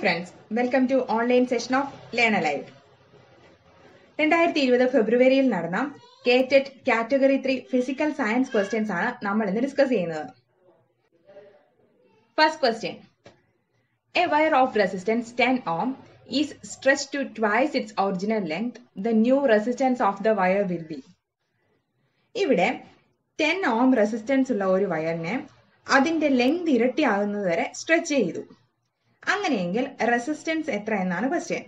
Friends welcome to online session of Learn Alive രണ്ടായിരത്തി ഇരുപത് ഫെബ്രുവരിയിൽ നടന്ന കേറ്റഡ് category three physical science questions ആണ് നമ്മൾ ഇന്ന് ഡിസ്കസ് ചെയ്യുന്നത് first question a wire of resistance ten ohm is stretch to twice its original length the new resistance of the wire will be ഇവിടെ ടെൻ ഓം റെസിസ്റ്റൻസ് ഉള്ള ഒരു വയറിനെ അതിന്റെ length ഇരട്ടിയാകുന്നത് വരെ stretch ചെയ്തു അങ്ങനെയെങ്കിൽ റെസിസ്റ്റൻസ് എത്ര എന്നാണ് ക്വസ്റ്റ്യൻ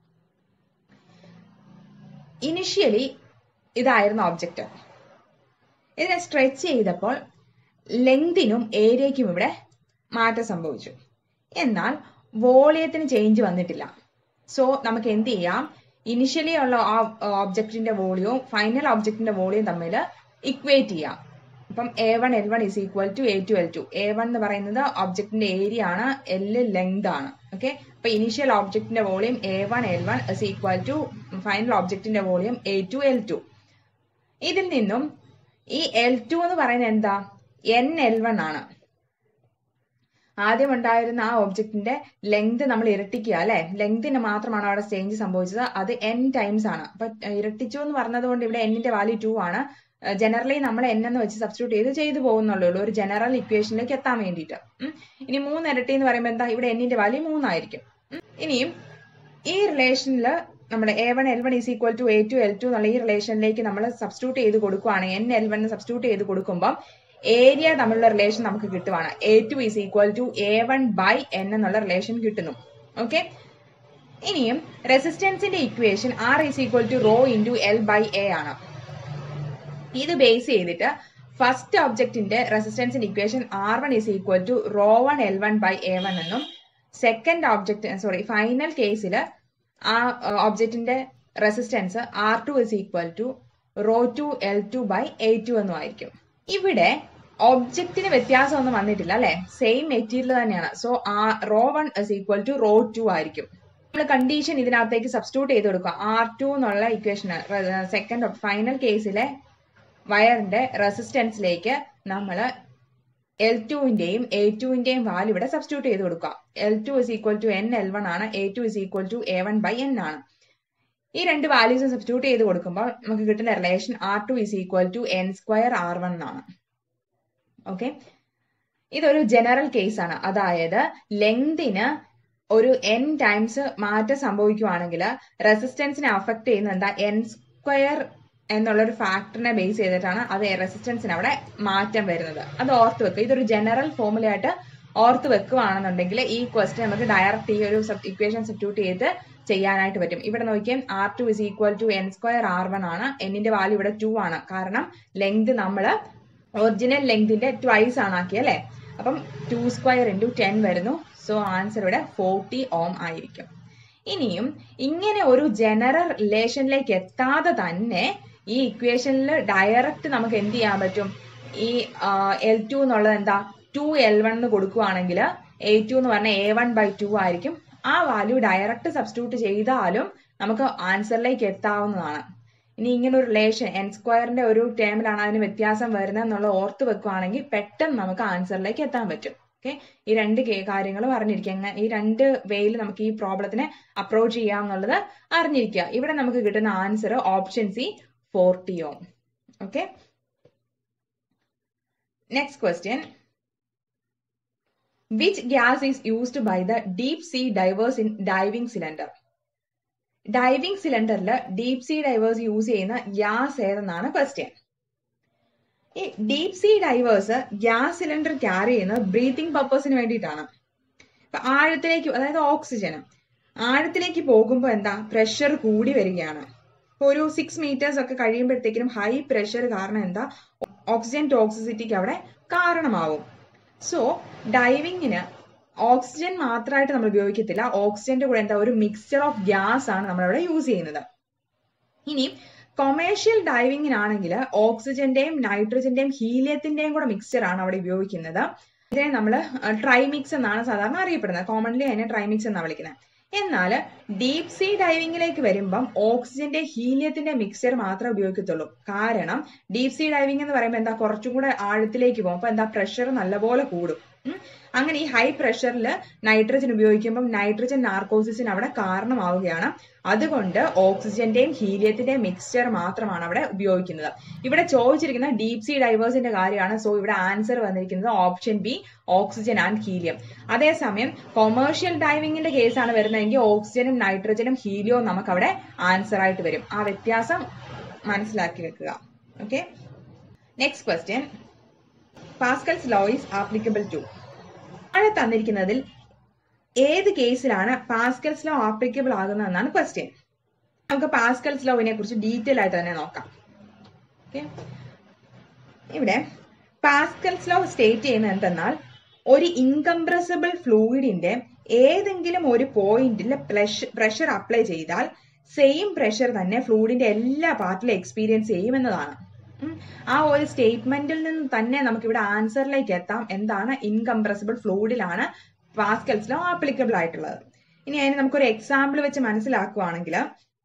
ഇനിഷ്യലി ഇതായിരുന്നു ഒബ്ജക്റ്റ് ഇതിനെ സ്ട്രെച്ച് ചെയ്തപ്പോൾ ലെങ്തിനും ഏരിയയ്ക്കും ഇവിടെ മാറ്റം സംഭവിച്ചു എന്നാൽ വോളിയത്തിന് ചേഞ്ച് വന്നിട്ടില്ല സോ നമുക്ക് എന്ത് ചെയ്യാം ഇനിഷ്യലി ഉള്ള ആ ഓബ്ജക്റ്റിന്റെ വോളിയവും ഫൈനൽ ഓബ്ജക്റ്റിന്റെ വോളിയം തമ്മിൽ ഇക്വേറ്റ് ചെയ്യാം അപ്പം A one L one is equal to A two L two A one എന്ന് പറയുന്നത് ഒബ്ജക്റ്റിന്റെ ഏരിയ ആണ് എൽ ലെങ്ത് ആണ് ഓക്കെ അപ്പൊ ഇനീഷ്യൽ ഓബ്ജക്റ്റിന്റെ volume A one L one is equal to final ഓബ്ജക്റ്റിന്റെ volume A two L two ഇതിൽ നിന്നും ഈ എൽ ടു എന്ന് പറയുന്നത് എന്താ എൻ എൽ വൺ ആണ് ആദ്യം ഉണ്ടായിരുന്ന ആ ഒബ്ജക്റ്റിന്റെ ലെങ്ത് നമ്മൾ ഇരട്ടിക്കുക അല്ലെ ലെങ്തിന് മാത്രമാണ് അവിടെ ചേഞ്ച് സംഭവിച്ചത് അത് എൻ ടൈംസ് ആണ് അപ്പൊ ഇരട്ടിച്ചു എന്ന് പറഞ്ഞത് കൊണ്ട് ഇവിടെ എന്നിന്റെ വാല്യൂ ടു ആണ് ജനറലി നമ്മൾ എൻ എന്ന് വെച്ച് സബ്സ്റ്റിറ്റ്യൂട്ട് ചെയ്ത് ചെയ്തു പോകുന്നുള്ളൂ ഒരു ജനറൽ ഇക്വേഷനിലേക്ക് എത്താൻ വേണ്ടിയിട്ട് ഇനി മൂന്ന് ഇരട്ടി എന്ന് പറയുമ്പോൾ എന്താ ഇവിടെ എന്നിന്റെ വാല്യൂ മൂന്നായിരിക്കും ഇനിയും ഈ റിലേഷനിൽ നമ്മുടെ A one L one is equal to A two L two എന്നുള്ള ഈ റിലേഷനിലേക്ക് നമ്മൾ സബ്സ്റ്റിറ്റ്യൂട്ട് ചെയ്ത് കൊടുക്കുവാണെങ്കിൽ എൻ എൽ വൺ സബ്സ്റ്റിറ്റ്യൂട്ട് ചെയ്ത് കൊടുക്കുമ്പോൾ ഏരിയ തമ്മിലുള്ള റിലേഷൻ നമുക്ക് കിട്ടുവാണ് A two is equal to A one by N എന്നുള്ള റിലേഷൻ കിട്ടുന്നു ഓക്കെ ഇനിയും റെസിസ്റ്റൻസിന്റെ equation R is equal to rho into L by A ആണ് ഇത് ബേസ് ചെയ്തിട്ട് ഫസ്റ്റ് ഒബ്ജക്റ്റിന്റെ റെസിസ്റ്റൻസിന്റെ equation R one is equal to rho one L one by A one എന്നും സെക്കൻഡ് ഒബ്ജക്ട് സോറി ഫൈനൽ കേസിൽ ആ ഒബ്ജക്റ്റിന്റെ resistance R two is equal to rho two L two by A to എന്നും ആയിരിക്കും ഇവിടെ ഒബ്ജക്റ്റിന് വ്യത്യാസമൊന്നും വന്നിട്ടില്ല അല്ലെ സെയിം മെറ്റീരിയൽ തന്നെയാണ് സോ ആ rho one is equal to rho two ആയിരിക്കും നമ്മൾ കണ്ടീഷൻ ഇതിനകത്തേക്ക് സബ്സ്റ്റിറ്റ്യൂട്ട് ചെയ്ത് കൊടുക്കുക ആർ ടു എന്നുള്ള ഇക്വേഷൻ സെക്കൻഡ് ഫൈനൽ കേസിലെ വയറിന്റെ റെസിസ്റ്റൻസിലേക്ക് നമ്മൾ എൽ ടുവിന്റെയും എ ടുവിന്റെയും വാല്യൂ ഇവിടെ സബ്സ്റ്റിറ്റ്യൂട്ട് ചെയ്ത് കൊടുക്കുക L two is equal to N L one ആണ് A two is equal to A one by N ആണ് ഈ രണ്ട് വാല്യൂസും സബ്സ്റ്റിറ്റ്യൂട്ട് ചെയ്ത് കൊടുക്കുമ്പോൾ നമുക്ക് കിട്ടുന്ന relation R two is equal to N square R one ആണ് ഓക്കെ ഇതൊരു ജനറൽ കേസ് ആണ് അതായത് ലെങ്തിന് ഒരു എൻ ടൈംസ് മാറ്റം സംഭവിക്കുവാണെങ്കിൽ റെസിസ്റ്റൻസിനെ അഫക്ട് ചെയ്യുന്ന എന്താ എൻ സ്ക്വയർ എന്നുള്ള ഒരു ഫാക്ടറിനെ ബേസ് ചെയ്തിട്ടാണ് അത് റെസിസ്റ്റൻസിന് അവിടെ മാറ്റം വരുന്നത് അത് ഓർത്ത് വെക്കുക ഇതൊരു ജനറൽ ഫോമുലയായിട്ട് ഓർത്ത് വെക്കുകയാണെന്നുണ്ടെങ്കിൽ ഈ ക്വസ്റ്റ്യൻ നമുക്ക് ഡയറക്റ്റ് ഈ ഒരു ഇക്വേഷൻ സബ്സ്റ്റിറ്റ്യൂട്ട് ചെയ്ത് ചെയ്യാനായിട്ട് പറ്റും ഇവിടെ നോക്കിയാൽ R two is equal to N square R one ആണ് എന്നിന്റെ വാല്യൂ ഇവിടെ ടു ആണ് കാരണം ലെങ്ത് നമ്മൾ ഒറിജിനൽ ലെങ്തിന്റെ ട്വൈസ് ആണ് ആക്കിയത് അല്ലെ അപ്പം ടു സ്ക്വയർ ഇൻറ്റു ടെൻ വരുന്നു സോ ആൻസർ ഇവിടെ ഫോർട്ടി ഓം ആയിരിക്കും ഇനിയും ഇങ്ങനെ ഒരു ജനറൽ റിലേഷനിലേക്ക് എത്താതെ തന്നെ ഈ ഇക്വേഷനിൽ ഡയറക്റ്റ് നമുക്ക് എന്ത് ചെയ്യാൻ പറ്റും ഈ എൽ ടു എന്നുള്ളത് എന്താ ടു എൽ വൺ എന്ന് കൊടുക്കുവാണെങ്കിൽ എ ടു എന്ന് പറഞ്ഞാൽ എ വൺ ബൈ ടു ആയിരിക്കും ആ വാല്യൂ ഡയറക്റ്റ് സബ്സ്റ്റിറ്റ്യൂട്ട് ചെയ്താലും നമുക്ക് ആൻസറിലേക്ക് എത്താവുന്നതാണ് ഇനി ഇങ്ങനെ ഒരു റിലേഷൻ എൻ സ്ക്വയറിന്റെ ഒരു ടേമിലാണ് അതിന് വ്യത്യാസം വരുന്നത് എന്നുള്ള ഓർത്ത് വെക്കുവാണെങ്കിൽ പെട്ടെന്ന് നമുക്ക് ആൻസറിലേക്ക് എത്താൻ പറ്റും ഓക്കെ ഈ രണ്ട് കാര്യങ്ങളും അറിഞ്ഞിരിക്കുക ഈ രണ്ട് വേയിൽ നമുക്ക് ഈ പ്രോബ്ലത്തിനെ അപ്രോച്ച് ചെയ്യാം എന്നുള്ളത് അറിഞ്ഞിരിക്കുക ഇവിടെ നമുക്ക് കിട്ടുന്ന answer option C forty ohm okay next question which gas is used by the deep sea divers in diving cylinder diving സിലിണ്ടറിൽ ഡീപ് സീ ഡൈവേഴ്സ് യൂസ് ചെയ്യുന്ന ഗ്യാസ് ഏതെന്നാണ് ക്വസ്റ്റ്യൻ ഈ deep sea divers gas cylinder carry ചെയ്യുന്നത് breathing പർപ്പസിന് വേണ്ടിയിട്ടാണ് അപ്പൊ ആഴത്തിലേക്ക് അതായത് ഓക്സിജന് ആഴത്തിലേക്ക് പോകുമ്പോൾ എന്താ പ്രഷർ കൂടി വരികയാണ് ഇപ്പൊ ഒരു സിക്സ് മീറ്റേഴ്സ് ഒക്കെ കഴിയുമ്പോഴത്തേക്കിനും ഹൈ പ്രഷർ കാരണം എന്താ ഓക്സിജൻ ടോക്സിസിറ്റിക്ക് അവിടെ കാരണമാവും സോ ഡൈവിങ്ങിന് ഓക്സിജൻ മാത്രമായിട്ട് നമ്മൾ ഉപയോഗിക്കത്തില്ല ഓക്സിജന്റെ കൂടെ എന്താ ഒരു മിക്സ്ചർ ഓഫ് ഗ്യാസ് ആണ് നമ്മൾ അവിടെ യൂസ് ചെയ്യുന്നത് ഇനി കൊമേഴ്ഷ്യൽ ഡൈവിങ്ങിനാണെങ്കിൽ ഓക്സിജന്റെയും നൈട്രജന്റെയും ഹീലിയത്തിന്റെയും കൂടെ മിക്സ്ചർ ആണ് അവിടെ ഉപയോഗിക്കുന്നത് ഇതിനെ നമ്മൾ ട്രൈമിക്സ് എന്നാണ് സാധാരണ അറിയപ്പെടുന്നത് കോമൺലി അതിനെ ട്രൈമിക്സ് എന്നാണ് വിളിക്കുന്നത് എന്നാൽ ഡീപ് സീ ഡൈവിങ്ങിലേക്ക് വരുമ്പം ഓക്സിജന്റെ ഹീലിയത്തിന്റെ മിക്സ്ചർ മാത്രമേ ഉപയോഗിക്കത്തുള്ളൂ കാരണം ഡീപ് സീ ഡൈവിംഗ് എന്ന് പറയുമ്പോൾ എന്താ കുറച്ചും കൂടെ ആഴത്തിലേക്ക് പോകും അപ്പൊ എന്താ പ്രഷർ നല്ലപോലെ കൂടും അങ്ങനെ ഈ ഹൈ പ്രഷറിൽ നൈട്രജൻ ഉപയോഗിക്കുമ്പോൾ നൈട്രജൻ നാർക്കോസിസിന് അവിടെ കാരണമാവുകയാണ് അതുകൊണ്ട് ഓക്സിജന്റെയും ഹീലിയത്തിന്റെയും മിക്സ്ചർ മാത്രമാണ് അവിടെ ഉപയോഗിക്കുന്നത് ഇവിടെ ചോദിച്ചിരിക്കുന്ന ഡീപ് സീ ഡൈവേഴ്സിന്റെ കാര്യമാണ് സോ ഇവിടെ ആൻസർ വന്നിരിക്കുന്നത് option B oxygen and helium അതേസമയം കൊമേഴ്ഷ്യൽ ഡൈവിംഗിന്റെ കേസാണ് വരുന്നതെങ്കിൽ ഓക്സിജനും നൈട്രജനും ഹീലിയവും നമുക്ക് അവിടെ ആൻസർ ആയിട്ട് വരും ആ വ്യത്യാസം മനസ്സിലാക്കി വെക്കുക okay next question Pascal's law is applicable to താഴെ തന്നിരിക്കുന്നതിൽ ഏത് കേസിലാണ് പാസ്കൽസ് ലോ ആപ്ലിക്കബിൾ ആകുന്നതെന്നാണ് ക്വസ്റ്റ്യൻ നമുക്ക് പാസ്കൽസ് ലോവിനെ കുറിച്ച് ഡീറ്റെയിൽ ആയിട്ട് തന്നെ നോക്കാം ഓക്കെ ഇവിടെ പാസ്കൽസ് ലോ സ്റ്റേറ്റ് ചെയ്യുന്നത് എന്തെന്നാൽ ഒരു ഇൻകംപ്രസിബിൾ ഫ്ലൂയിഡിന്റെ ഏതെങ്കിലും ഒരു പോയിന്റിൽ പ്രഷർ അപ്ലൈ ചെയ്താൽ സെയിം പ്രഷർ തന്നെ ഫ്ലൂയിഡിന്റെ എല്ലാ പാർട്ടിലും എക്സ്പീരിയൻസ് ചെയ്യുമെന്നതാണ് ആ ഒരു സ്റ്റേറ്റ്മെന്റിൽ നിന്ന് തന്നെ നമുക്ക് ഇവിടെ ആൻസറിലേക്ക് എത്താം എന്താണ് ഇൻകംപ്രസിബിൾ ഫ്ലൂയിഡിലാണ് പാസ്കൽസ് ലോ ആപ്ലിക്കബിൾ ആയിട്ടുള്ളത് ഇനി അതിന് നമുക്കൊരു എക്സാമ്പിൾ വെച്ച് മനസ്സിലാക്കുവാണെങ്കിൽ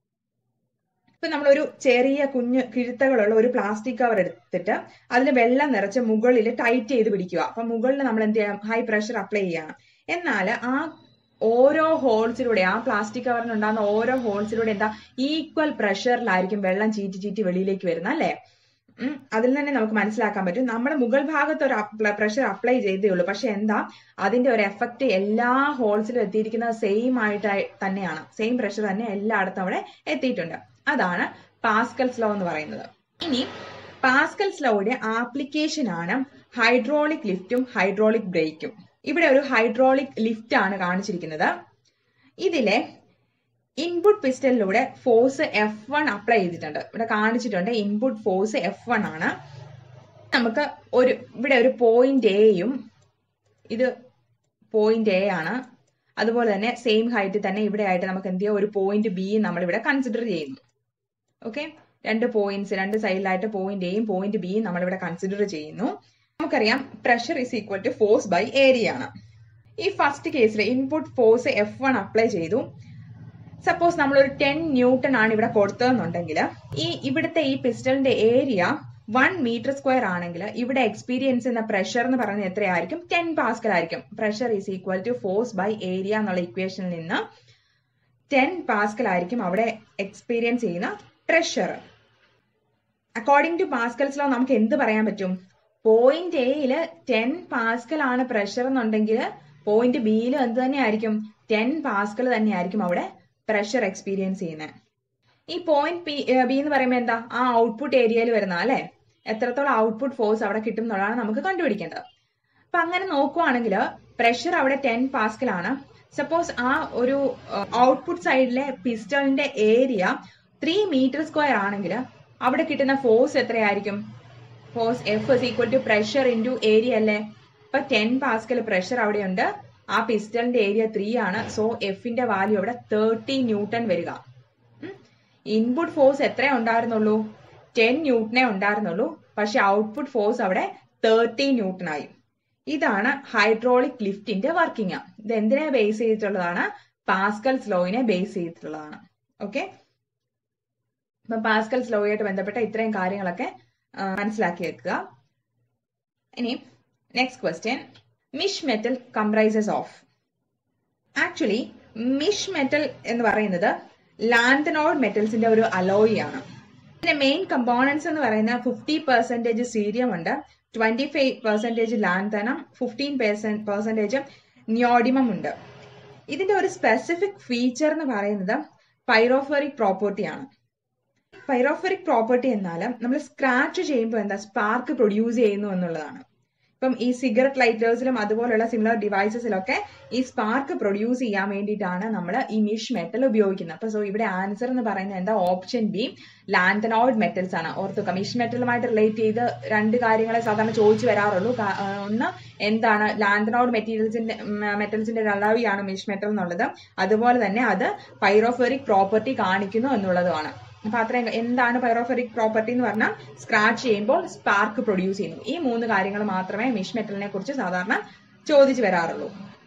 ഇപ്പൊ നമ്മളൊരു ചെറിയ കുഞ്ഞ് കിഴുത്തകളുള്ള ഒരു പ്ലാസ്റ്റിക് കവർ എടുത്തിട്ട് അതിൽ വെള്ളം നിറച്ച് മുകളിൽ ടൈറ്റ് ചെയ്ത് പിടിക്കുക അപ്പൊ മുകളിൽ നമ്മൾ എന്ത് ചെയ്യാം ഹൈ പ്രഷർ അപ്ലൈ ചെയ്യണം എന്നാൽ ആ ഓരോ ഹോൾസിലൂടെ ആ പ്ലാസ്റ്റിക് കവറിന് ഉണ്ടാകുന്ന ഓരോ ഹോൾസിലൂടെ എന്താ ഈക്വൽ പ്രഷറിലായിരിക്കും വെള്ളം ചീറ്റി ചീറ്റി വെളിയിലേക്ക് വരുന്നത് അല്ലേ അതിൽ തന്നെ നമുക്ക് മനസ്സിലാക്കാൻ പറ്റും നമ്മുടെ മുകൾ ഭാഗത്ത് ഒരു പ്രഷർ അപ്ലൈ ചെയ്തേ ഉള്ളൂ പക്ഷെ എന്താ അതിന്റെ ഒരു എഫക്റ്റ് എല്ലാ ഹോൾസിലും എത്തിയിരിക്കുന്നത് സെയിം ആയിട്ട് തന്നെയാണ് സെയിം പ്രഷർ തന്നെ എല്ലായിടത്തും അവിടെ എത്തിയിട്ടുണ്ട് അതാണ് പാസ്കൽസ് ലോ എന്ന് പറയുന്നത് ഇനി പാസ്കൽസ് ലോയുടെ ആപ്ലിക്കേഷൻ ആണ് ഹൈഡ്രോളിക് ലിഫ്റ്റും ഹൈഡ്രോളിക് ബ്രേക്കും ഇവിടെ ഒരു ഹൈഡ്രോളിക് ലിഫ്റ്റ് ആണ് കാണിച്ചിരിക്കുന്നത് ഇതിലെ ഇൻപുട്ട് പിസ്റ്റലിലൂടെ ഫോഴ്സ് എഫ് വൺ അപ്ലൈ ചെയ്തിട്ടുണ്ട് ഇവിടെ കാണിച്ചിട്ടുണ്ട് ഇൻപുട്ട് ഫോഴ്സ് എഫ് വൺ ആണ് നമുക്ക് ഒരു ഇവിടെ ഒരു പോയിന്റ് എയും ഇത് പോയിന്റ് എ ആണ് അതുപോലെ തന്നെ സെയിം ഹൈറ്റ് തന്നെ ഇവിടെ ആയിട്ട് നമുക്ക് എന്ത് ചെയ്യാം ഒരു പോയിന്റ് ബി നമ്മൾ ഇവിടെ കൺസിഡർ ചെയ്യുന്നു ഓക്കെ രണ്ട് പോയിന്റ്സ് രണ്ട് സൈഡിലായിട്ട് പോയിന്റ് എയും പോയിന്റ് ബിയും നമ്മൾ ഇവിടെ കൺസിഡർ ചെയ്യുന്നു നമുക്കറിയാം pressure is equal to force by area ആണ് ഈ ഫസ്റ്റ് കേസിൽ input force F one apply ചെയ്തു സപ്പോസ് നമ്മൾ ഒരു ടെൻ ന്യൂട്ടൺ ആണ് ഇവിടെ കൊടുത്തതെന്നുണ്ടെങ്കിൽ ഈ ഇവിടുത്തെ ഈ പിസ്റ്റലിന്റെ ഏരിയ വൺ മീറ്റർ സ്ക്വയർ ആണെങ്കിൽ ഇവിടെ എക്സ്പീരിയൻസ് എന്ന പ്രഷർ എന്ന് പറയുന്നത് എത്രയായിരിക്കും ടെൻ പാസ്കൽ ആയിരിക്കും pressure is equal to force by area എന്നുള്ള ഇക്വേഷനിൽ നിന്ന് ടെൻ പാസ്കൽ ആയിരിക്കും അവിടെ എക്സ്പീരിയൻസ് ചെയ്യുന്ന pressure according to Pascal's law നമുക്ക് എന്ത് പറയാൻ പറ്റും പോയിന്റ് എയില് ടെൻ പാസ്കൽ ആണ് പ്രഷർ എന്നുണ്ടെങ്കിൽ പോയിന്റ് ബിയിൽ എന്ത് തന്നെയായിരിക്കും ടെൻ പാസ്കൽ തന്നെയായിരിക്കും അവിടെ പ്രഷർ എക്സ്പീരിയൻസ് ചെയ്യുന്നത് ഈ പോയിന്റ് പി ബി എന്ന് പറയുമ്പോൾ എന്താ ആ ഔട്ട്പുട്ട് ഏരിയയിൽ വരുന്ന അല്ലെ എത്രത്തോളം ഔട്ട്പുട്ട് ഫോഴ്സ് അവിടെ കിട്ടും എന്നുള്ളതാണ് നമുക്ക് കണ്ടുപിടിക്കേണ്ടത് അപ്പൊ അങ്ങനെ നോക്കുവാണെങ്കിൽ പ്രഷർ അവിടെ ടെൻ പാസ്കൽ ആണ് സപ്പോസ് ആ ഒരു ഔട്ട്പുട്ട് സൈഡിലെ പിസ്റ്റളിന്റെ ഏരിയ ത്രീ മീറ്റർ സ്ക്വയർ ആണെങ്കിൽ അവിടെ കിട്ടുന്ന ഫോഴ്സ് എത്രയായിരിക്കും force F is equal to pressure into area അല്ലേ ഇപ്പൊ ടെൻ പാസ്കൽ പ്രഷർ അവിടെയുണ്ട് ആ പിസ്റ്റലിന്റെ ഏരിയ ത്രീ ആണ് സോ എഫിന്റെ വാല്യൂ അവിടെ തേർട്ടി ന്യൂട്ടൺ വരിക ഇൻപുട്ട് ഫോഴ്സ് എത്ര ഉണ്ടായിരുന്നുള്ളൂ ടെൻ ന്യൂട്ടനെ ഉണ്ടായിരുന്നുള്ളൂ പക്ഷെ ഔട്ട്പുട്ട് ഫോഴ്സ് അവിടെ തേർട്ടി ന്യൂട്ടൺ ആയി ഇതാണ് ഹൈഡ്രോളിക് ലിഫ്റ്റിന്റെ വർക്കിംഗ് ഇത് എന്തിനെ ബേസ് ചെയ്തിട്ടുള്ളതാണ് പാസ്കൽസ് ലോയിനെ ബേസ് ചെയ്തിട്ടുള്ളതാണ് ഓക്കെ അപ്പൊ പാസ്കൽസ് ലോയുമായിട്ട് ബന്ധപ്പെട്ട ഇത്രയും കാര്യങ്ങളൊക്കെ മനസ്സിലാക്കി വെക്കുക ഇനി next question mish metal comprises of actually mish metal എന്ന് പറയുന്നത് ലാന്തനോഡ് മെറ്റൽസിന്റെ ഒരു അലോയി ആണ് ഇതിന്റെ മെയിൻ കമ്പോണൻസ് എന്ന് പറയുന്ന ഫിഫ്റ്റി പെർസെന്റേജ് സീരിയം ഉണ്ട് twenty five percentage lanthanum fifteen percentage neodymium ഉണ്ട് ഇതിന്റെ ഒരു സ്പെസിഫിക് ഫീച്ചർ എന്ന് പറയുന്നത് പൈറോഫറിക് പ്രോപ്പർട്ടി ആണ് പൈറോഫറിക് പ്രോപ്പർട്ടി എന്നാൽ നമ്മൾ സ്ക്രാച്ച് ചെയ്യുമ്പോൾ എന്താ സ്പാർക്ക് പ്രൊഡ്യൂസ് ചെയ്യുന്നു എന്നുള്ളതാണ് ഇപ്പം ഈ സിഗരറ്റ് ലൈറ്റേഴ്സിലും അതുപോലുള്ള സിമിലർ ഡിവൈസസിലൊക്കെ ഈ സ്പാർക്ക് പ്രൊഡ്യൂസ് ചെയ്യാൻ വേണ്ടിയിട്ടാണ് നമ്മൾ ഈ മിഷ് മെറ്റൽ ഉപയോഗിക്കുന്നത് അപ്പൊ സോ ഇവിടെ ആൻസർ എന്ന് പറയുന്നത് എന്താ ഓപ്ഷൻ ബി ലാന്തനോയിഡ് മെറ്റൽസ് ആണ് ഓർത്തുക മിഷ് മെറ്റലുമായിട്ട് റിലേറ്റ് ചെയ്ത് രണ്ട് കാര്യങ്ങളെ സാധാരണ ചോദിച്ചു വരാറുള്ളൂ ഒന്ന് എന്താണ് ലാന്തനോയിഡ് മെറ്റീരിയൽസിന്റെ മെറ്റൽസിന്റെ അളവിയാണ് മിഷ് മെറ്റൽ എന്നുള്ളത് അതുപോലെ തന്നെ അത് പൈറോഫെറിക് പ്രോപ്പർട്ടി കാണിക്കുന്നു എന്നുള്ളതുമാണ് അപ്പൊ അത്രയും എന്താണ് പൈറോഫെറിക് പ്രോപ്പർട്ടി എന്ന് പറഞ്ഞാൽ സ്ക്രാച്ച് ചെയ്യുമ്പോൾ സ്പാർക്ക് പ്രൊഡ്യൂസ് ചെയ്യുന്നു ഈ മൂന്ന് കാര്യങ്ങൾ മാത്രമേ മിഷ് മെറ്റലിനെ കുറിച്ച് സാധാരണ ചോദിച്ചു വരാറുള്ളൂ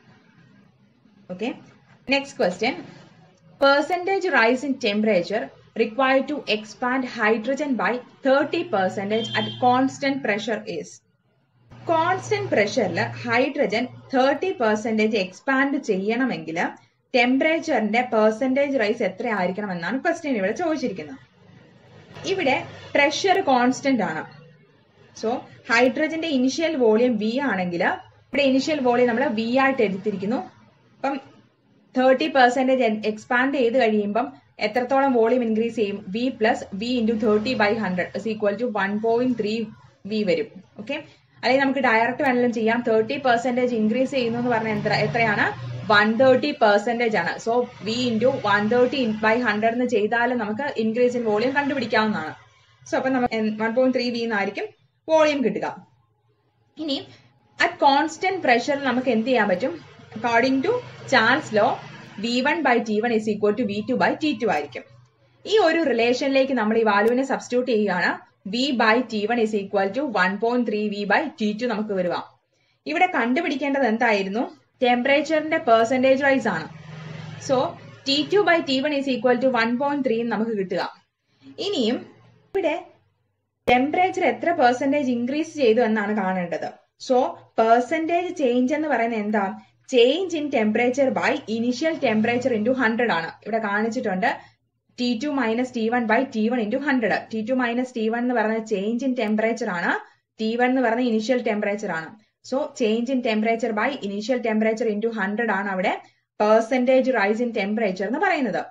okay next question percentage rise in temperature required to expand hydrogen by 30 percentage at constant pressure is constant പ്രഷറിൽ ഹൈഡ്രജൻ തേർട്ടി പെർസെന്റേജ് എക്സ്പാൻഡ് ചെയ്യണമെങ്കിൽ ടെമ്പറേച്ചറിന്റെ പെർസെന്റേജ് റൈസ് എത്ര ആയിരിക്കണം എന്നാണ് ക്വസ്റ്റ്യൻ ഇവിടെ ചോദിച്ചിരിക്കുന്നത് ഇവിടെ പ്രഷർ കോൺസ്റ്റന്റ് ആണ് സോ ഹൈഡ്രജന്റെ ഇനിഷ്യൽ വോളിയം വി ആണെങ്കിൽ ഇവിടെ ഇനിഷ്യൽ വോളിയം നമ്മൾ വി ആയിട്ട് എടുത്തിരിക്കുന്നു അപ്പം തേർട്ടി പെർസെന്റേജ് എക്സ്പാൻഡ് ചെയ്ത് കഴിയുമ്പം എത്രത്തോളം വോളിയം ഇൻക്രീസ് ചെയ്യും V plus V into thirty by hundred is equal to one point three V വരും ഓക്കെ അല്ലെങ്കിൽ നമുക്ക് ഡയറക്റ്റ് വേണമെങ്കിലും ചെയ്യാം തേർട്ടി പെർസെന്റേജ് ഇൻക്രീസ് ചെയ്യുന്നു എന്ന് പറഞ്ഞാൽ എത്ര എത്രയാണ് വൺ തേർട്ടി പെർസെന്റേജ് ആണ് so V into one thirty by hundred എന്ന് ചെയ്താലും നമുക്ക് ഇൻക്രീസ് ഇൻ വോളിയം കണ്ടുപിടിക്കാവുന്നതാണ് സോ അപ്പൊ നമുക്ക് വൺ പോയിന്റ് ത്രീ വി എന്നായിരിക്കും വോളിയം കിട്ടുക ഇനി അറ്റ് കോൺസ്റ്റന്റ് പ്രഷർ നമുക്ക് എന്ത് ചെയ്യാൻ പറ്റും according to Charles law V one by T one is equal to V two by T two ആയിരിക്കും ഈ ഒരു റിലേഷനിലേക്ക് നമ്മൾ ഈ വാല്യൂവിനെ സബ്സ്റ്റിറ്റ്യൂട്ട് ചെയ്യുകയാണ് V by T one is equal to one point three V by T two നമുക്ക് വരുക ഇവിടെ കണ്ടുപിടിക്കേണ്ടത് എന്തായിരുന്നു ടെമ്പറേച്ചറിന്റെ പെർസെന്റേജ് വൈസ് ആണ് so T two by T one is equal to one point three നമുക്ക് കിട്ടുക ഇനിയും ഇവിടെ ടെമ്പറേച്ചർ എത്ര പെർസെന്റേജ് ഇൻക്രീസ് ചെയ്തു എന്നാണ് കാണേണ്ടത് സോ പെർസെന്റേജ് ചേഞ്ച് എന്ന് പറയുന്നത് എന്താ change in temperature by initial temperature into hundred ആണ് ഇവിടെ കാണിച്ചിട്ടുണ്ട് T two minus T one by T one into hundred T two minus T one എന്ന് പറയുന്നത് ചേഞ്ച് ഇൻ ടെമ്പറേച്ചർ ആണ് ടി വൺ എന്ന് പറയുന്നത് ഇനിഷ്യൽ ടെമ്പറേച്ചർ ആണ് so change in temperature by initial temperature into hundred ആണ് അവിടെ percentage rice in temperature എന്ന് പറയുന്നത്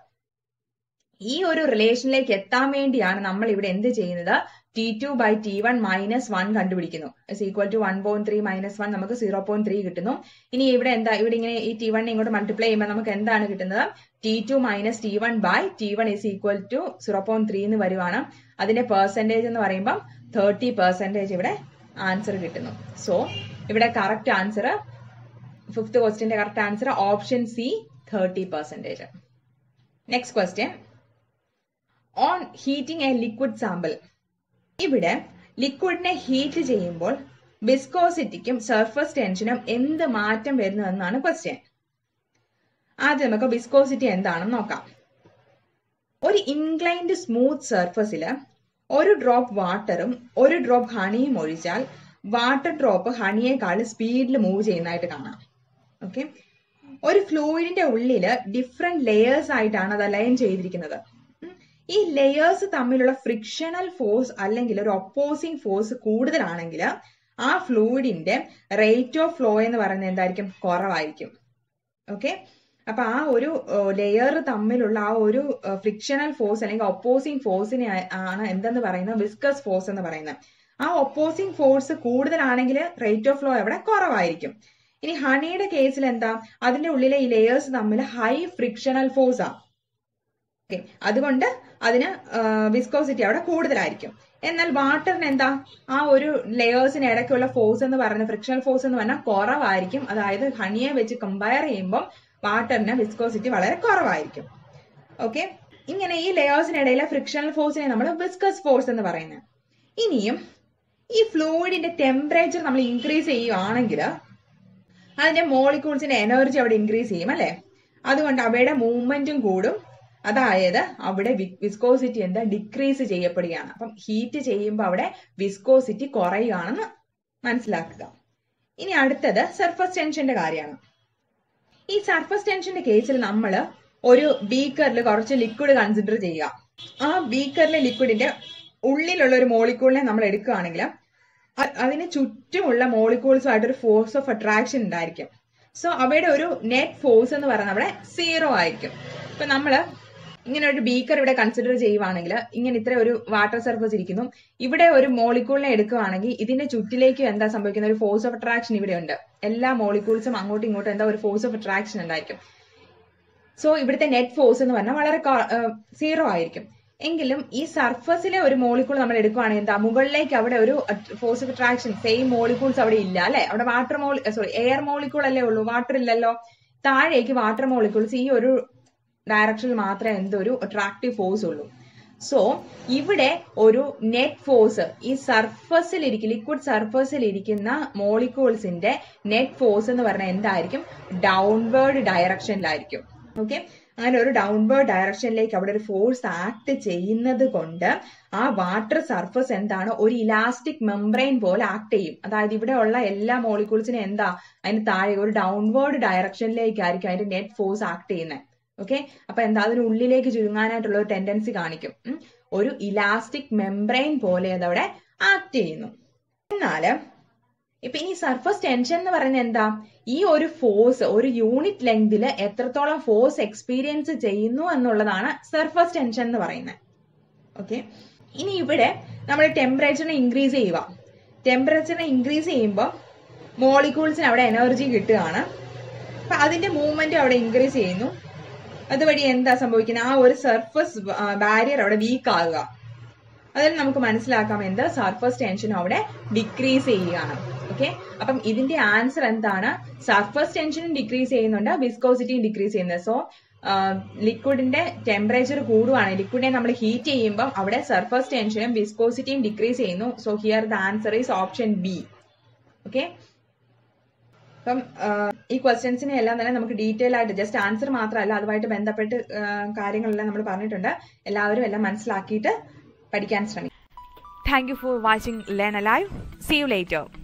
ഈ ഒരു റിലേഷനിലേക്ക് എത്താൻ വേണ്ടിയാണ് നമ്മൾ ഇവിടെ എന്ത് ചെയ്യുന്നത് T two by T one minus one കണ്ടുപിടിക്കുന്നു is equal to one point three minus one നമുക്ക് സീറോ പോയിന്റ് ത്രീ കിട്ടുന്നു ഇനി ഇവിടെ എന്താ ഇവിടെ ഇങ്ങനെ ഈ ടി വൺ ഇങ്ങോട്ട് മൾട്ടിപ്ലൈ ചെയ്യുമ്പോൾ നമുക്ക് എന്താണ് കിട്ടുന്നത് T two minus T one by T one is equal to zero point three എന്ന് വരുവാണ് അതിന്റെ പെർസെന്റേജ് എന്ന് പറയുമ്പോൾ തേർട്ടി പെർസെന്റേജ് ഇവിടെ ആൻസർ കിട്ടുന്നു സോ ഇവിടെ കറക്റ്റ് ആൻസർ ഫിഫ്ത് ക്വസ്റ്റിന്റെ correct answer option C thirty percentage next question on heating a liquid sample ഇവിടെ ലിക്വിഡിനെ ഹീറ്റ് ചെയ്യുമ്പോൾ വിസ്കോസിറ്റിക്കും സർഫസ് ടെൻഷനും എന്ത് മാറ്റം വരുന്നു എന്നാണ് ക്വസ്റ്റ്യൻ ആദ്യം നമുക്ക് വിസ്കോസിറ്റി എന്താണെന്ന് നോക്കാം ഒരു ഇൻക്ലൈൻഡ് സ്മൂത്ത് സർഫസിൽ ഒരു ഡ്രോപ്പ് വാട്ടറും ഒരു ഡ്രോപ്പ് ഹണിയും ഒഴിച്ചാൽ വാട്ടർ ഡ്രോപ്പ് ഹണിയേക്കാൾ സ്പീഡിൽ മൂവ് ചെയ്യുന്നതായിട്ട് കാണാം ഓക്കെ ഒരു ഫ്ലൂയിഡിന്റെ ഉള്ളില് ഡിഫറെന്റ് ലെയേഴ്സ് ആയിട്ടാണ് അത് അലൈൻ ചെയ്തിരിക്കുന്നത് ഈ ലെയേഴ്സ് തമ്മിലുള്ള ഫ്രിക്ഷണൽ ഫോഴ്സ് അല്ലെങ്കിൽ ഒരു ഒപ്പോസിങ് ഫോഴ്സ് കൂടുതലാണെങ്കിൽ ആ ഫ്ലൂയിഡിന്റെ റേറ്റ് ഓഫ് ഫ്ലോ എന്ന് പറയുന്നത് എന്തായിരിക്കും കുറവായിരിക്കും ഓക്കെ അപ്പൊ ആ ഒരു ലെയർ തമ്മിലുള്ള ആ ഒരു ഫ്രിക്ഷണൽ ഫോഴ്സ് അല്ലെങ്കിൽ ഒപ്പോസിങ് ഫോഴ്സിനെ ആണ് എന്തെന്ന് പറയുന്നത് വിസ്കസ് ഫോഴ്സ് എന്ന് പറയുന്നത് ആ ഒപ്പോസിങ് ഫോഴ്സ് കൂടുതലാണെങ്കിൽ റേറ്റ് ഓഫ് ഫ്ലോ എവിടെ കുറവായിരിക്കും ഇനി ഹണിയുടെ കേസിൽ എന്താ അതിന്റെ ഉള്ളിലെ ഈ ലെയേഴ്സ് തമ്മിൽ ഹൈ ഫ്രിക്ഷണൽ ഫോഴ്സ് ആണ് ഓക്കെ അതുകൊണ്ട് അതിന് വിസ്കോസിറ്റി അവിടെ കൂടുതലായിരിക്കും എന്നാൽ വാട്ടറിന് എന്താ ആ ഒരു ലെയേഴ്സിന് ഇടയ്ക്കുള്ള ഫോഴ്സ് എന്ന് പറയുന്ന ഫ്രിക്ഷണൽ ഫോഴ്സ് എന്ന് പറഞ്ഞാൽ കുറവായിരിക്കും അതായത് ഹണിയെ വെച്ച് കമ്പയർ ചെയ്യുമ്പോൾ വാട്ടറിന് വിസ്കോസിറ്റി വളരെ കുറവായിരിക്കും ഓക്കെ ഇങ്ങനെ ഈ ലെയേഴ്സിനിടയിലെ ഫ്രിക്ഷണൽ ഫോഴ്സിനെ നമ്മൾ വിസ്കസ് ഫോഴ്സ് എന്ന് പറയുന്നത് ഇനിയും ഈ ഫ്ലൂയിഡിന്റെ ടെമ്പറേച്ചർ നമ്മൾ ഇൻക്രീസ് ചെയ്യുകയാണെങ്കിൽ അതിന്റെ മോളിക്യൂൾസിന്റെ എനർജി അവിടെ ഇൻക്രീസ് ചെയ്യും അല്ലെ അതുകൊണ്ട് അവയുടെ മൂവ്മെന്റും കൂടും അതായത് അവിടെ വിസ്കോസിറ്റി എന്താ ഡിക്രീസ് ചെയ്യപ്പെടുകയാണ് അപ്പം ഹീറ്റ് ചെയ്യുമ്പോൾ അവിടെ വിസ്കോസിറ്റി കുറയുകയാണെന്ന് മനസ്സിലാക്കുക ഇനി അടുത്തത് സർഫസ് ടെൻഷന്റെ കാര്യമാണ് ഈ സർഫസ് ടെൻഷന്റെ കേസിൽ നമ്മൾ ഒരു ബീക്കറിൽ കുറച്ച് ലിക്വിഡ് കൺസിഡർ ചെയ്യുക ആ ബീക്കറിലെ ലിക്വിഡിന്റെ ഉള്ളിലുള്ള ഒരു മോളിക്യൂളിനെ നമ്മൾ എടുക്കുകയാണെങ്കിൽ അതിന് ചുറ്റുമുള്ള മോളിക്യൂൾസുമായിട്ട് ഒരു ഫോഴ്സ് ഓഫ് അട്രാക്ഷൻ ഉണ്ടായിരിക്കും സോ അവയുടെ ഒരു നെറ്റ് ഫോഴ്സ് എന്ന് പറയുന്നത് അവിടെ സീറോ ആയിരിക്കും ഇപ്പൊ നമ്മള് ഇങ്ങനെ ഒരു ബീക്കർ ഇവിടെ കൺസിഡർ ചെയ്യുവാണെങ്കിൽ ഇങ്ങനെ ഇത്ര ഒരു വാട്ടർ സർഫസ് ഇരിക്കുന്നു ഇവിടെ ഒരു മോളിക്യൂളിനെ എടുക്കുകയാണെങ്കിൽ ഇതിന്റെ ചുറ്റിലേക്ക് എന്താ സംഭവിക്കുന്ന ഒരു ഫോഴ്സ് ഓഫ് അട്രാക്ഷൻ ഇവിടെ ഉണ്ട് എല്ലാ മോളിക്യൂൾസും അങ്ങോട്ടും ഇങ്ങോട്ടും എന്താ ഒരു ഫോഴ്സ് ഓഫ് അട്രാക്ഷൻ ഉണ്ടായിരിക്കും സോ ഇവിടുത്തെ നെറ്റ് ഫോഴ്സ് എന്ന് പറഞ്ഞാൽ വളരെ സീറോ ആയിരിക്കും എങ്കിലും ഈ സർഫസിലെ ഒരു മോളിക്കൂൾ നമ്മൾ എടുക്കുകയാണെങ്കിൽ എന്താ മുകളിലേക്ക് അവിടെ ഒരു force of attraction same molecules അവിടെ ഇല്ല അല്ലെ അവിടെ വാട്ടർ മോളി സോറി എയർ മോളിക്കൂൾ അല്ലേ ഉള്ളൂ വാട്ടർ ഇല്ലല്ലോ താഴേക്ക് വാട്ടർ മോളിക്യൂൾസ് ഈ ഒരു ഡയറക്ഷനിൽ മാത്രമേ എന്തൊരു അട്രാക്റ്റീവ് ഫോഴ്സ് ഉള്ളൂ സോ ഇവിടെ ഒരു നെറ്റ് ഫോഴ്സ് ഈ സർഫസിൽ ഇരിക്കും ലിക്വിഡ് സർഫസിൽ ഇരിക്കുന്ന മോളിക്യൂൾസിന്റെ നെറ്റ് ഫോഴ്സ് എന്ന് പറഞ്ഞാൽ എന്തായിരിക്കും ഡൗൺവേർഡ് ഡയറക്ഷനിലായിരിക്കും ഓക്കെ അങ്ങനെ ഒരു ഡൗൺവേർഡ് ഡയറക്ഷനിലേക്ക് അവിടെ ഒരു ഫോഴ്സ് ആക്ട് ചെയ്യുന്നത് കൊണ്ട് ആ വാട്ടർ സർഫസ് എന്താണ് ഒരു ഇലാസ്റ്റിക് മെംബ്രെയിൻ പോലെ ആക്ട് ചെയ്യും അതായത് ഇവിടെ ഉള്ള എല്ലാ മോളിക്യൂൾസിനും എന്താ അതിന് താഴെ ഒരു ഡൗൺവേർഡ് ഡയറക്ഷനിലേക്കായിരിക്കും അതിന്റെ നെറ്റ് ഫോഴ്സ് ആക്ട് ചെയ്യുന്നത് ഓക്കെ അപ്പൊ എന്താ അതിന് ഉള്ളിലേക്ക് ചുരുങ്ങാനായിട്ടുള്ള ഒരു ടെൻഡൻസി കാണിക്കും ഉം. ഒരു ഇലാസ്റ്റിക് മെംബ്രെയിൻ പോലെ അതവിടെ ആക്ട് ചെയ്യുന്നു എന്നാല് ഇപ്പൊ ഇനി സർഫസ് ടെൻഷൻ എന്ന് പറയുന്നത് എന്താ ഈ ഒരു ഫോഴ്സ് ഒരു യൂണിറ്റ് ലെങ്തിൽ എത്രത്തോളം ഫോഴ്സ് എക്സ്പീരിയൻസ് ചെയ്യുന്നു എന്നുള്ളതാണ് സർഫസ് ടെൻഷൻ എന്ന് പറയുന്നത് ഓക്കെ ഇനി ഇവിടെ നമ്മൾ ടെമ്പറേച്ചറിനെ ഇൻക്രീസ് ചെയ്യുക ടെമ്പറേച്ചറിനെ ഇൻക്രീസ് ചെയ്യുമ്പോൾ മോളിക്യൂൾസിന് അവിടെ എനർജി കിട്ടുകയാണ് അപ്പൊ അതിന്റെ മൂവ്മെന്റ് അവിടെ ഇൻക്രീസ് ചെയ്യുന്നു അതുവഴി എന്താ സംഭവിക്കുന്നത് ആ ഒരു സർഫസ് ബാരിയർ അവിടെ വീക്ക് ആകുക അതിൽ നമുക്ക് മനസ്സിലാക്കാം എന്ത് സർഫസ് ടെൻഷൻ അവിടെ ഡിക്രീസ് ചെയ്യുകയാണ് ഓക്കെ അപ്പം ഇതിന്റെ ആൻസർ എന്താണ് സർഫസ് ടെൻഷനും ഡിക്രീസ് ചെയ്യുന്നുണ്ട് വിസ്കോസിറ്റിയും ഡിക്രീസ് ചെയ്യുന്നത് സോ ലിക്വിഡിന്റെ ടെമ്പറേച്ചർ കൂടുവാണ് ലിക്വിഡിനെ നമ്മൾ ഹീറ്റ് ചെയ്യുമ്പോൾ അവിടെ സർഫസ് ടെൻഷനും വിസ്കോസിറ്റിയും ഡിക്രീസ് ചെയ്യുന്നു so here the answer is option B okay അപ്പം ഈ ക്വസ്റ്റ്യൻസിനെ എല്ലാം തന്നെ നമുക്ക് ഡീറ്റെയിൽ ആയിട്ട് ജസ്റ്റ് ആൻസർ മാത്രമല്ല അതുമായിട്ട് ബന്ധപ്പെട്ട് ആ, കാര്യങ്ങളെല്ലാം നമ്മൾ പറഞ്ഞിട്ടുണ്ട് എല്ലാവരും എല്ലാം മനസ്സിലാക്കിയിട്ട് പഠിക്കാൻ ശ്രമിക്കും Thank you for watching Learn Alive. See you later.